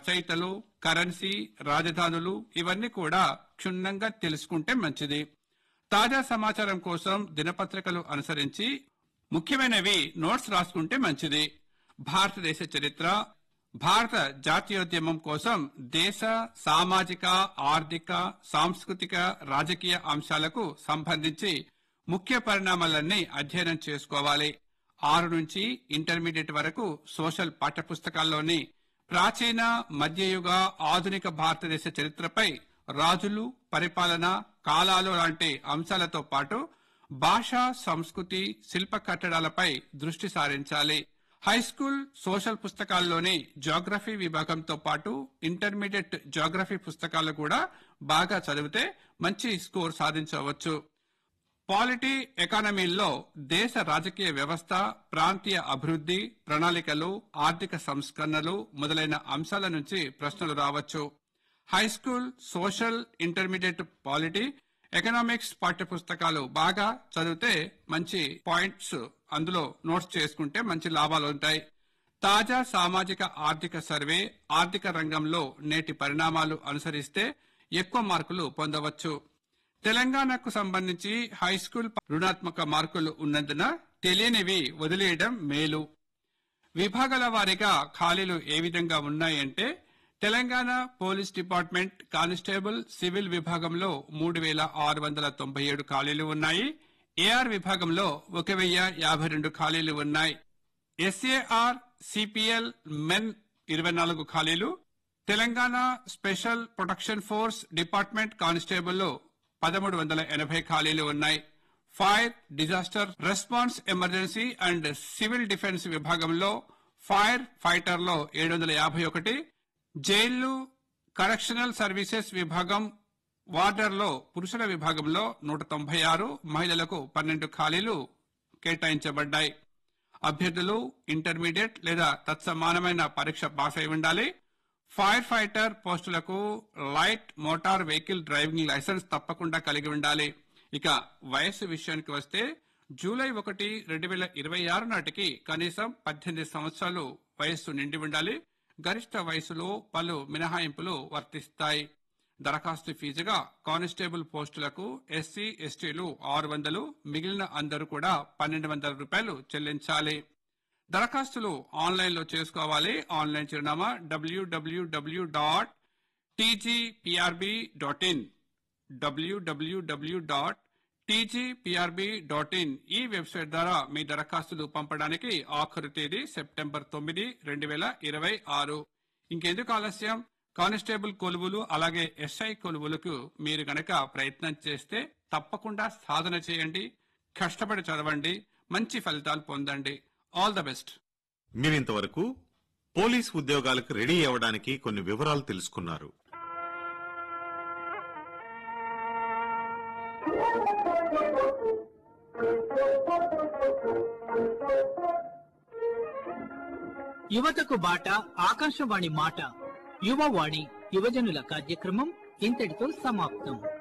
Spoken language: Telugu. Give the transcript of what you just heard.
రచయితలు కరెన్సీ రాజధానులు ఇవన్నీ కూడా క్షుణ్ణంగా తెలుసుకుంటే మంచిది తాజా సమాచారం కోసం దినపత్రికలు అనుసరించి ముఖ్యమైనవి నోట్స్ రాసుకుంటే మంచిది భారతదేశ చరిత్ర భారత జాతీయోద్యమం కోసం దేశ సామాజిక ఆర్థిక సాంస్కృతిక రాజకీయ అంశాలకు సంబంధించి ముఖ్య పరిణామాలన్నీ అధ్యయనం చేసుకోవాలి ఆరు నుంచి ఇంటర్మీడియట్ వరకు సోషల్ పాఠ్యపుస్తకాల్లోని ప్రాచీన మధ్యయుగ ఆధునిక భారతదేశ చరిత్రపై రాజులు పరిపాలన కాలాలు లాంటి అంశాలతో పాటు భాష సంస్కృతి శిల్ప కట్టడాలపై దృష్టి సారించాలి హై స్కూల్ సోషల్ పుస్తకాల్లోని జాగ్రఫీ విభాగంతో పాటు ఇంటర్మీడియట్ జాగ్రఫీ పుస్తకాలు కూడా బాగా చదివితే మంచి స్కోర్ సాధించవచ్చు పాలిటీ ఎకానమీల్లో దేశ రాజకీయ వ్యవస్థ ప్రాంతీయ అభివృద్ధి ప్రణాళికలు ఆర్థిక సంస్కరణలు మొదలైన అంశాల నుంచి ప్రశ్నలు రావచ్చు high school social intermediate polity economics పాఠ్య పుస్తకాలు బాగా చదివితే మంచి పాయింట్స్ అందులో నోట్స్ చేసుకుంటే మంచి లాభాలు ఉంటాయి తాజా సామాజిక ఆర్థిక సర్వే ఆర్థిక రంగంలో నేటి పరిణామాలు అనుసరిస్తే ఎక్కువ మార్కులు పొందవచ్చు తెలంగాణకు సంబంధించి హై స్కూల్ రుణాత్మక మార్కులు ఉన్నందున తెలియనివి వదిలేయడం మేలు విభాగాల వారీగా ఖాళీలు ఏ విధంగా ఉన్నాయంటే Telangana police department constable civil విభాగంలో మూడు వేల ఆరు వందల తొంభై ఏడు ఖాళీలు ఉన్నాయి ఏఆర్ విభాగంలో ఒక వెయ్యి యాభై రెండు ఖాళీలు ఉన్నాయి ఎస్ఏఆర్ సిపిఎల్ మెన్ ఇరవై నాలుగు ఖాళీలు Telangana special protection force department కానిస్టేబుల్లో పదమూడు వందల ఎనభై ఖాళీలు ఉన్నాయి fire disaster response emergency and civil defence విభాగంలో ఫైర్ ఫైటర్ లో ఏడు వందల యాభై ఒకటి జైళ్లు కరెక్షనల్ సర్వీసెస్ విభాగం వార్డర్ లో పురుషుల విభాగంలో నూట తొంభై ఆరు మహిళలకు పన్నెండు ఖాళీలు కేటాయించబడ్డాయి అభ్యర్థులు ఇంటర్మీడియట్ లేదా తత్సమానమైన పరీక్ష పాస్ అయి ఉండాలి ఫైర్ ఫైటర్ పోస్టులకు light motor vehicle driving licence తప్పకుండా కలిగి ఉండాలి ఇక వయస్సు విషయానికి వస్తే జూలై ఒకటి రెండు వేల ఇరవై ఆరు నాటికి కనీసం పద్దెనిమిది సంవత్సరాలు వయస్సు నిండి ఉండాలి గరిష్ట వయసులో పలు మినహాయింపులు వర్తిస్తాయి దరఖాస్తు ఫీజుగా కానిస్టేబుల్ పోస్టులకు ఎస్సీ ఎస్టీలు ఆరు వందలు మిగిలిన అందరూ కూడా పన్నెండు వందల రూపాయలు చెల్లించాలి దరఖాస్తులు ఆన్లైన్ లో చేసుకోవాలి ఆన్లైన్ చిరునామా W W W dot TGPRB dot in W W W dot TGPRB dot in ఈ వెబ్సైట్ ద్వారా మీ దరఖాస్తులు పంపడానికి ఆఖరు తేదీ సెప్టెంబర్ తొమ్మిది రెండు వేల ఇరవై ఆరు ఇంకెందుకు ఆలస్యం కానిస్టేబుల్ కొలువులు అలాగే ఎస్ఐ కొలువులకు మీరు గనక ప్రయత్నం చేస్తే తప్పకుండా సాధన చేయండి కష్టపడి చదవండి మంచి ఫలితాలు పొందండి ఆల్ ద బెస్ట్ మీరింతవరకు పోలీస్ ఉద్యోగాలకు రెడీ అవ్వడానికి కొన్ని వివరాలు తెలుసుకున్నారు యువతకు బాట ఆకాశవాణి మాట యువవాణి యువజనుల కార్యక్రమం ఇంతటితో సమాప్తం